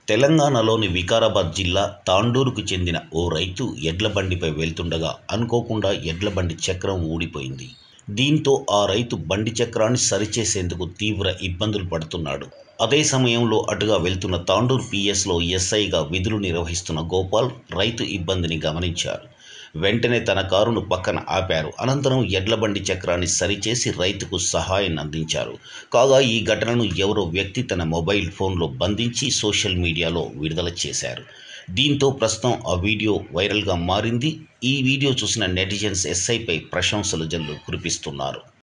తెలంగాణలోని వికారాబాద్ జిల్లా తాండూరుకు చెందిన ఓ రైతు ఎడ్ల బండిపై వెళ్తుండగా అనుకోకుండా ఎడ్ల బండి చక్రం ఊడిపోయింది దీంతో ఆ రైతు బండి చక్రాన్ని సరిచేసేందుకు తీవ్ర ఇబ్బందులు పడుతున్నాడు అదే సమయంలో అటుగా వెళ్తున్న తాండూరు పిఎస్లో ఎస్ఐగా విధులు నిర్వహిస్తున్న గోపాల్ రైతు ఇబ్బందిని గమనించారు వెంటనే తన కారును పక్కన ఆపారు అనంతరం ఎడ్ల బండి చక్రాన్ని సరిచేసి రైతుకు సహాయం అందించారు కాగా ఈ ఘటనను ఎవరో వ్యక్తి తన మొబైల్ ఫోన్లో బంధించి సోషల్ మీడియాలో విడుదల చేశారు దీంతో ప్రస్తుతం ఆ వీడియో వైరల్గా మారింది ఈ వీడియో చూసిన నెటిజన్స్ ఎస్ఐపై ప్రశంసలు జల్లు కురిపిస్తున్నారు